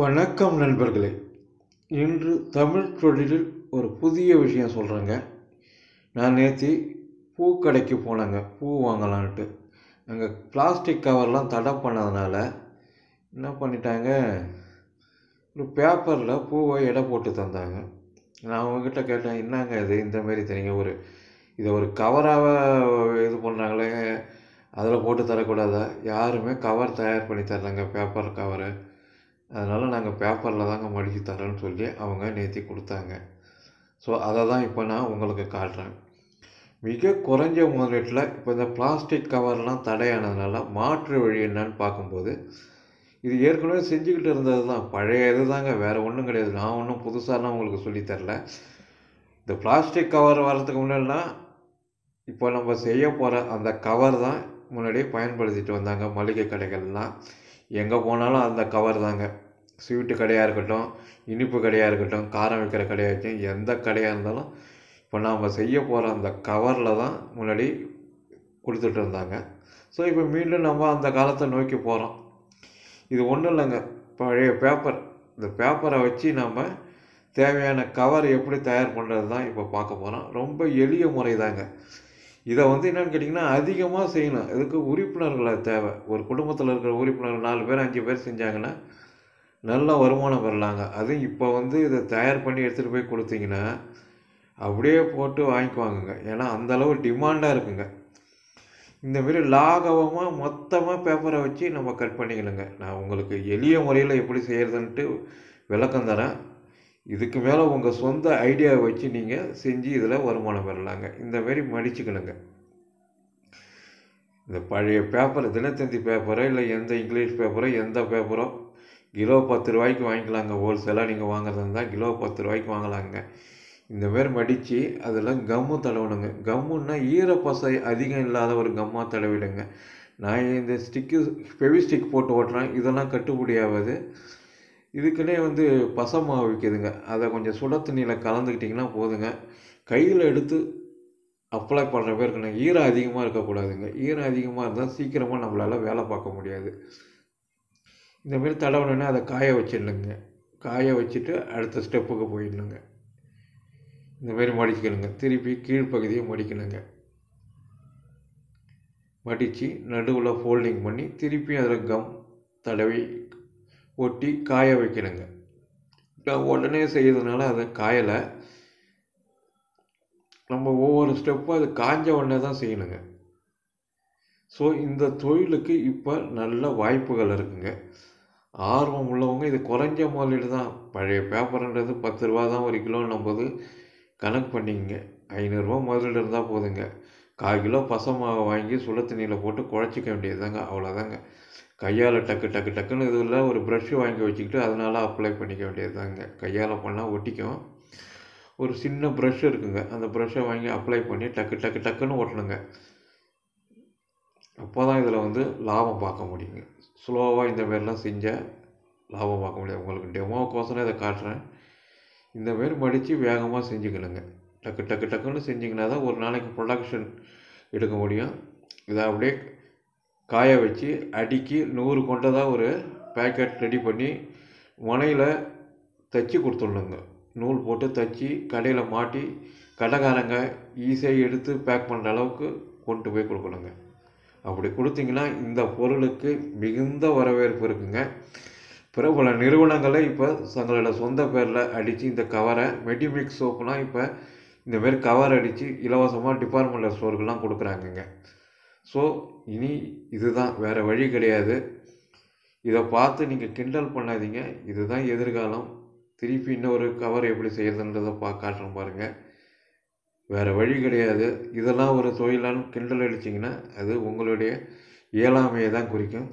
வணக்கம் நண்பர்களே இன்று தமிழ் தொழிலில் ஒரு புதிய விஷயம் சொல்கிறேங்க நான் நேற்று பூக்கடைக்கு போனேங்க பூ வாங்கலான்ட்டு அங்கே பிளாஸ்டிக் கவர்லாம் தடை பண்ணதுனால என்ன பண்ணிட்டாங்க ஒரு பேப்பரில் பூவை எடை போட்டு தந்தாங்க நான் அவங்கக்கிட்ட கேட்டேன் என்னங்க இது இந்த மாதிரி தரீங்க ஒரு இதை ஒரு கவராக இது பண்ணுறாங்களே அதில் போட்டு தரக்கூடாதா யாருமே கவர் தயார் பண்ணி தரலங்க பேப்பர் கவரு அதனால் நாங்கள் பேப்பரில் தாங்க மடித்து தரோன்னு சொல்லி அவங்க நேற்றி கொடுத்தாங்க ஸோ அதை தான் இப்போ நான் உங்களுக்கு காட்டுறேன் மிக குறைஞ்ச முதலீட்டில் இப்போ இந்த பிளாஸ்டிக் கவர்லாம் தடையானதுனால மாற்று வழி என்னன்னு பார்க்கும்போது இது ஏற்கனவே செஞ்சுக்கிட்டு இருந்தது தான் பழைய இது தாங்க வேறு ஒன்றும் கிடையாது நான் ஒன்றும் புதுசாலாம் உங்களுக்கு சொல்லித் தரல இந்த பிளாஸ்டிக் கவர் வர்றதுக்கு முன்னாடிலாம் இப்போ நம்ம செய்ய போகிற அந்த கவர் தான் முன்னாடியே பயன்படுத்திட்டு வந்தாங்க மளிகை கடைகள்லாம் எங்கே போனாலும் அந்த கவர் தாங்க ஸ்வீட்டு கடையாக இருக்கட்டும் இனிப்பு கடையாக இருக்கட்டும் காரம் விற்கிற கடையாக இருக்கட்டும் எந்த கடையாக இருந்தாலும் இப்போ நாம் செய்ய போகிற அந்த கவரில் தான் முன்னாடி கொடுத்துட்டு இருந்தாங்க ஸோ இப்போ மீண்டும் நம்ம அந்த காலத்தை நோக்கி போகிறோம் இது ஒன்றும் இல்லைங்க பழைய பேப்பர் இந்த பேப்பரை வச்சு நம்ம தேவையான கவர் எப்படி தயார் பண்ணுறது தான் இப்போ பார்க்க போகிறோம் ரொம்ப எளிய முறை தாங்க இதை வந்து என்னென்னு கேட்டிங்கன்னா அதிகமாக செய்யணும் இதுக்கு உறுப்பினர்களை தேவை ஒரு குடும்பத்தில் இருக்கிற உறுப்பினர் நாலு பேர் அஞ்சு பேர் செஞ்சாங்கன்னா நல்ல வருமானம் பெறலாங்க அதுவும் இப்போ வந்து இதை தயார் பண்ணி எடுத்துகிட்டு போய் கொடுத்தீங்கன்னா அப்படியே போட்டு வாங்கிக்குவாங்கங்க ஏன்னா அந்தளவு டிமாண்டாக இருக்குங்க இந்தமாரி லாகவமாக மொத்தமாக பேப்பரை வச்சு நம்ம கட் பண்ணிக்கணுங்க நான் உங்களுக்கு எளிய முறையில் எப்படி செய்கிறதுன்ட்டு விளக்கம் தரேன் இதுக்கு மேலே உங்கள் சொந்த ஐடியாவை வச்சு நீங்கள் செஞ்சு இதில் வருமானம் பெறலாங்க இந்தமாரி மடிச்சுக்கணுங்க இந்த பழைய பேப்பர் தினத்தந்தி பேப்பரோ இல்லை எந்த இங்கிலீஷ் பேப்பரோ எந்த பேப்பரோ கிலோ பத்து ரூபாய்க்கு வாங்கிக்கலாங்க ஹோல்சேலாக நீங்கள் வாங்குறதா இருந்தால் கிலோ பத்து ரூபாய்க்கு வாங்கலாங்க இந்தமாரி மடித்து அதில் கம்மு தடவணுங்க கம்முன்னா ஈரப்பசை அதிகம் இல்லாத ஒரு கம்மாக தடவிடுங்க நான் இந்த ஸ்டிக்கு ஃபெவி ஸ்டிக் போட்டு ஓட்டுறேன் இதெல்லாம் கட்டுப்படி ஆகாது இதுக்குன்னே வந்து பசை மாவு விற்கிதுங்க அதை கொஞ்சம் சுட தண்ணியில் கலந்துக்கிட்டிங்கன்னா போதுங்க கையில் எடுத்து அப்ளை பண்ணுற பேருக்குண்ணே ஈரம் அதிகமாக இருக்கக்கூடாதுங்க ஈரம் அதிகமாக இருந்தால் சீக்கிரமாக நம்மளால் வேலை பார்க்க முடியாது இந்தமாரி தடவினோடனே அதை காய வச்சிடணுங்க காய வச்சுட்டு அடுத்த ஸ்டெப்புக்கு போயிடணுங்க இந்தமாரி மடிக்கணுங்க திருப்பி கீழ்ப்பகுதியை மடிக்கணுங்க மடித்து நடுவில் ஃபோல்டிங் பண்ணி திருப்பி அதில் கம் தடவி ஒட்டி காய வைக்கணுங்க நான் உடனே செய்யறதுனால அதை காயலை நம்ம ஒவ்வொரு ஸ்டெப்பும் அது காஞ்ச உடனே தான் செய்யணுங்க ஸோ இந்த தொழிலுக்கு இப்போ நல்ல வாய்ப்புகள் இருக்குங்க ஆர்வம் உள்ளவங்க இது குறைஞ்ச முதலீடு தான் பழைய பேப்பர்ன்றது பத்து ரூபா தான் ஒரு கிலோன்னும் போது கணக்கு பண்ணிங்க ஐநூறுரூவா முதலீடு இருந்தால் போதுங்க கால் கிலோ பசை மாவை வாங்கி சுட தண்ணியில் போட்டு குழச்சிக்க வேண்டியதுதாங்க அவ்வளோதாங்க கையால் டக்கு டக்கு டக்குன்னு இதில் ஒரு ப்ரஷ்ஷு வாங்கி வச்சுக்கிட்டு அதனால் அப்ளை பண்ணிக்க வேண்டியது தாங்க கையால் பண்ணால் ஒட்டிக்கும் ஒரு சின்ன ப்ரஷ் இருக்குங்க அந்த ப்ரஷ்ஷை வாங்கி அப்ளை பண்ணி டக்கு டக்கு டக்குன்னு ஓட்டணுங்க அப்போ தான் இதில் வந்து லாபம் பார்க்க முடியுங்க ஸ்லோவாக இந்த மாரிலாம் செஞ்சால் லாபம் பார்க்க முடியாது உங்களுக்கு டெமோக்கோசரம் இதை காட்டுறேன் இந்தமாரி மடித்து வேகமாக செஞ்சுக்கணுங்க டக்கு டக்கு டக்குன்னு செஞ்சிங்கன்னா தான் ஒரு நாளைக்கு ப்ரொடக்ஷன் எடுக்க முடியும் இதை அப்படியே காய வச்சு அடுக்கி நூறு கொண்டதாக ஒரு பேக்கெட் ரெடி பண்ணி முனையில் தைச்சி கொடுத்துடணுங்க நூல் போட்டு தைச்சி கடையில் மாட்டி கடைக்காரங்க ஈஸியாக எடுத்து பேக் பண்ணுற அளவுக்கு கொண்டு போய் கொடுக்கணுங்க அப்படி கொடுத்தீங்கன்னா இந்த பொருளுக்கு மிகுந்த வரவேற்பு இருக்குங்க பிரபல நிறுவனங்களை இப்போ தங்களோட சொந்த பேரில் அடித்து இந்த கவரை மெடிமிக்ஸ் சோப்புலாம் இப்போ இந்தமாரி கவர் அடித்து இலவசமாக டிபார்ட்மெண்டல் ஸ்டோருக்கெல்லாம் கொடுக்குறாங்கங்க ஸோ இனி இதுதான் வேறு வழி கிடையாது இதை பார்த்து நீங்கள் கிண்டல் பண்ணாதீங்க இதுதான் எதிர்காலம் திருப்பி இன்னொரு கவர் எப்படி செய்கிறதுன்றதை பா காட்டுறோம் பாருங்கள் வேறு வழி கிடையாது இதெல்லாம் ஒரு தொழிலான்னு கிண்டல் அடிச்சிங்கன்னா அது உங்களுடைய இயலாமையை தான் குறிக்கும்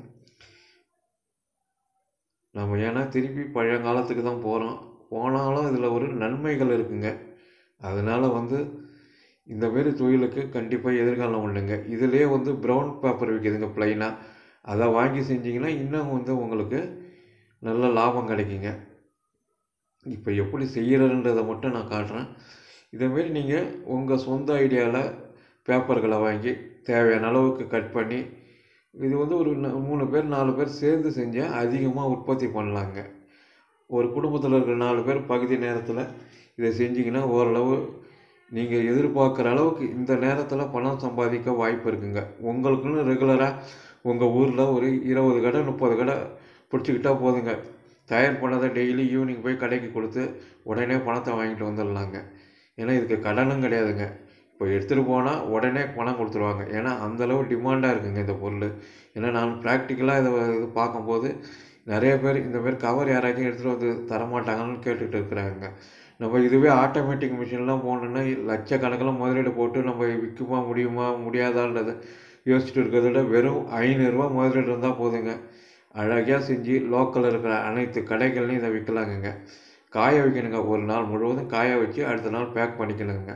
நம்ம ஏன்னா திருப்பி பழங்காலத்துக்கு தான் போகிறோம் போனாலும் இதில் ஒரு நன்மைகள் இருக்குங்க அதனால் வந்து இந்தமாரி தொழிலுக்கு கண்டிப்பாக எதிர்காலம் உண்டுங்க இதிலே வந்து ப்ரௌன் பேப்பர் விற்கிதுங்க ப்ளைனாக அதை வாங்கி செஞ்சிங்கன்னா இன்னும் வந்து உங்களுக்கு நல்ல லாபம் கிடைக்குங்க இப்போ எப்படி செய்கிறன்றதை மட்டும் நான் காட்டுறேன் இதேமாரி நீங்கள் உங்கள் சொந்த ஐடியாவில் பேப்பர்களை வாங்கி தேவையான அளவுக்கு கட் பண்ணி இது வந்து ஒரு ந- மூணு பேர் நாலு பேர் சேர்ந்து செஞ்சால் அதிகமாக உற்பத்தி பண்ணலாங்க ஒரு குடும்பத்தில் இருக்கிற நாலு பேர் பகுதி நேரத்தில் இதை செஞ்சிங்கன்னா ஓரளவு நீங்கள் எதிர்பார்க்குற அளவுக்கு இந்த நேரத்தில் பணம் சம்பாதிக்க வாய்ப்பு இருக்குங்க உங்களுக்குன்னு ரெகுலராக உங்கள் ஊரில் ஒரு இருபது கடை முப்பது கடை பிடிச்சிக்கிட்டா போதுங்க தயார் பண்ணதை டெய்லி ஈவினிங் போய் கடைக்கு கொடுத்து உடனே பணத்தை வாங்கிட்டு வந்துடலாங்க ஏன்னா இதுக்கு கடனும் கிடையாதுங்க இப்போ எடுத்துகிட்டு போனால் உடனே பணம் கொடுத்துருவாங்க ஏன்னா அந்தளவு டிமாண்டாக இருக்குங்க இந்த பொருள் ஏன்னா நான் ப்ராக்டிக்கலாக இதை இது பார்க்கும்போது நிறைய பேர் இந்த மாதிரி கவர் யாராச்சும் எடுத்துகிட்டு வந்து தரமாட்டாங்கன்னு கேட்டுட்டு இருக்கிறாங்க நம்ம இதுவே ஆட்டோமேட்டிக் மிஷின்லாம் போனோன்னா லட்சக்கணக்கில் முதலீடு போட்டு நம்ம விற்குமா முடியுமா முடியாதான்றதை யோசிச்சுட்டு இருக்கிறத விட வெறும் ஐநூறுரூவா முதலீடு இருந்தால் போதுங்க அழகாக செஞ்சு லோக்கலில் இருக்கிற அனைத்து கடைகள்லையும் இதை விற்கலாங்கங்க காய வைக்கணுங்க ஒரு நாள் முழுவதும் காய வச்சு அடுத்த நாள் பேக் பண்ணிக்கணுங்க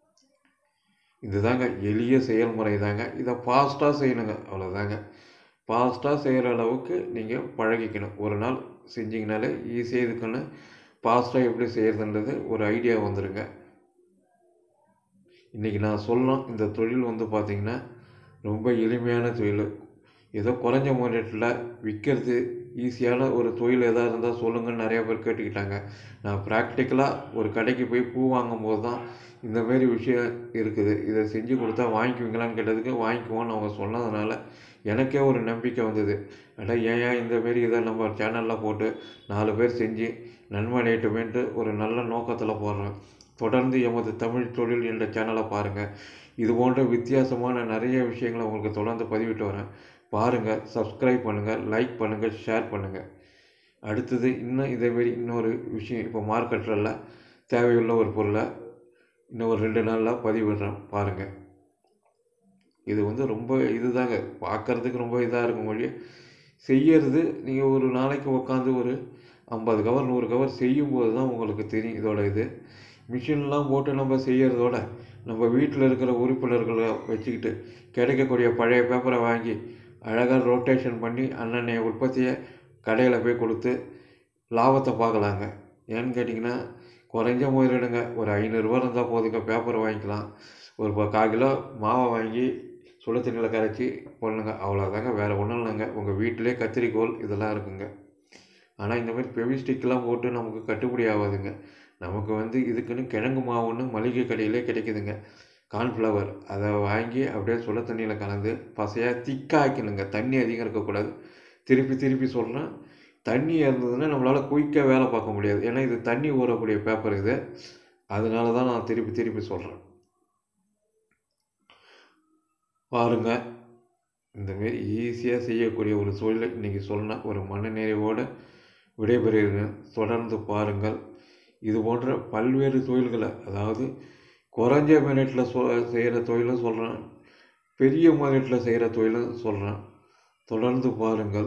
இதுதாங்க எளிய செயல்முறை தாங்க இதை ஃபாஸ்ட்டாக செய்யணுங்க அவ்வளோதாங்க ஃபாஸ்ட்டாக செய்கிற அளவுக்கு நீங்கள் பழகிக்கணும் ஒரு நாள் செஞ்சிங்கனாலே ஈஸியாக இதுக்குன்னு ஃபாஸ்ட்டாக எப்படி செய்கிறதுன்றது ஒரு ஐடியா வந்துடுங்க இன்றைக்கி நான் சொல்லணும் இந்த தொழில் வந்து பார்த்திங்கன்னா ரொம்ப எளிமையான தொழில் ஏதோ குறைஞ்ச முதலீட்டில் விற்கிறது ஈஸியான ஒரு தொழில் எதாக இருந்தால் சொல்லுங்கன்னு நிறைய பேர் கேட்டுக்கிட்டாங்க நான் ப்ராக்டிக்கலாக ஒரு கடைக்கு போய் பூ வாங்கும்போது தான் இந்த மாதிரி விஷயம் இருக்குது இதை செஞ்சு கொடுத்தா வாங்கிக்குவீங்களான்னு கேட்டதுக்கு வாங்கிக்குவோன்னு அவங்க சொன்னதுனால எனக்கே ஒரு நம்பிக்கை வந்தது அட ஏன் ஏன் இந்த மாரி இதை நம்ம சேனலில் போட்டு நாலு பேர் செஞ்சு நன்மை அடையட்டுமேன்ட்டு ஒரு நல்ல நோக்கத்தில் போடுறேன் தொடர்ந்து எமது தமிழ் தொழில் என்ற சேனலை பாருங்கள் இது போன்ற வித்தியாசமான நிறைய விஷயங்களை உங்களுக்கு தொடர்ந்து பதிவிட்டு வரேன் பாருங்கள் சப்ஸ்கிரைப் பண்ணுங்கள் லைக் பண்ணுங்கள் ஷேர் பண்ணுங்கள் அடுத்தது இன்னும் இதேமாரி இன்னொரு விஷயம் இப்போ மார்க்கெட்டில் தேவையுள்ள ஒரு பொருளை இன்னும் ஒரு ரெண்டு நாளில் பதிவிடுறேன் பாருங்கள் இது வந்து ரொம்ப இதுதாங்க பார்க்குறதுக்கு ரொம்ப இதாக இருக்கும் மொழி செய்யறது நீங்கள் ஒரு நாளைக்கு உட்காந்து ஒரு ஐம்பது கவர் நூறு கவர் செய்யும்போது தான் உங்களுக்கு தெரியும் இதோட இது மிஷின்லாம் போட்டு நம்ம செய்கிறதோட நம்ம வீட்டில் இருக்கிற உறுப்பினர்களை வச்சுக்கிட்டு கிடைக்கக்கூடிய பழைய பேப்பரை வாங்கி அழகாக ரொட்டேஷன் பண்ணி அன்னன்னைய உற்பத்தியை கடையில் போய் கொடுத்து லாபத்தை பார்க்கலாங்க ஏன்னு கேட்டிங்கன்னா குறைஞ்ச முதலீடுங்க ஒரு ஐநூறுரூவா இருந்தால் போதுங்க பேப்பர் வாங்கிக்கலாம் ஒரு ப- கால் கிலோ மாவை வாங்கி சுட தண்ணியில் கரைச்சி பண்ணுங்க அவ்வளோதாங்க வேறு ஒன்றும் இல்லைங்க உங்கள் வீட்டிலே கத்திரிக்கோல் இதெல்லாம் இருக்குங்க ஆனால் இந்த மாதிரி பெவிஸ்டிக்லாம் போட்டு நமக்கு கட்டுப்படி ஆகாதுங்க நமக்கு வந்து இதுக்குன்னு கிழங்கு மாவுன்னு மளிகை கடையிலே கிடைக்குதுங்க கார்ன்ஃப்ளவர் அதை வாங்கி அப்படியே சுட தண்ணியில் கலந்து பசையாக திக்காக்கணுங்க தண்ணி அதிகம் இருக்கக்கூடாது திருப்பி திருப்பி சொல்கிறேன் தண்ணி இருந்ததுன்னா நம்மளால் குயிக்காக வேலை பார்க்க முடியாது ஏன்னா இது தண்ணி ஊறக்கூடிய பேப்பர் இது அதனால தான் நான் திருப்பி திருப்பி சொல்கிறேன் பாருங்க இந்தமாரி ஈஸியாக செய்யக்கூடிய ஒரு தொழிலை இன்றைக்கி சொன்ன ஒரு மனநிறைவோடு விடைபெறுகிறேன் தொடர்ந்து பாருங்கள் இது போன்ற பல்வேறு தொழில்களை அதாவது குறைஞ்ச மினிட்டில் சொ செய்கிற தொழிலும் சொல்கிறேன் பெரிய முதலீட்டில் செய்கிற தொழிலும் சொல்கிறேன் தொடர்ந்து பாருங்கள்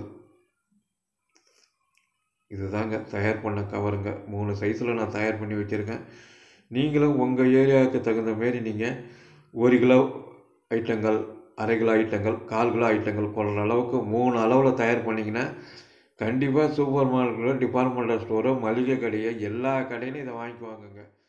இதுதாங்க தயார் பண்ண கவருங்க மூணு சைஸில் நான் தயார் பண்ணி வச்சுருக்கேன் நீங்களும் உங்கள் ஏரியாவுக்கு தகுந்த மாரி நீங்கள் ஒரு கிலோ ஐட்டங்கள் அரை கிலோ ஐட்டங்கள் கால் கிலோ ஐட்டங்கள் கொள்கிற அளவுக்கு மூணு அளவில் தயார் பண்ணிங்கன்னா கண்டிப்பாக சூப்பர் மார்க்கெட்டில் டிபார்ட்மெண்டல் ஸ்டோரோ மளிகை கடையோ எல்லா கடையிலும் இதை வாங்கிக்குவாங்கங்க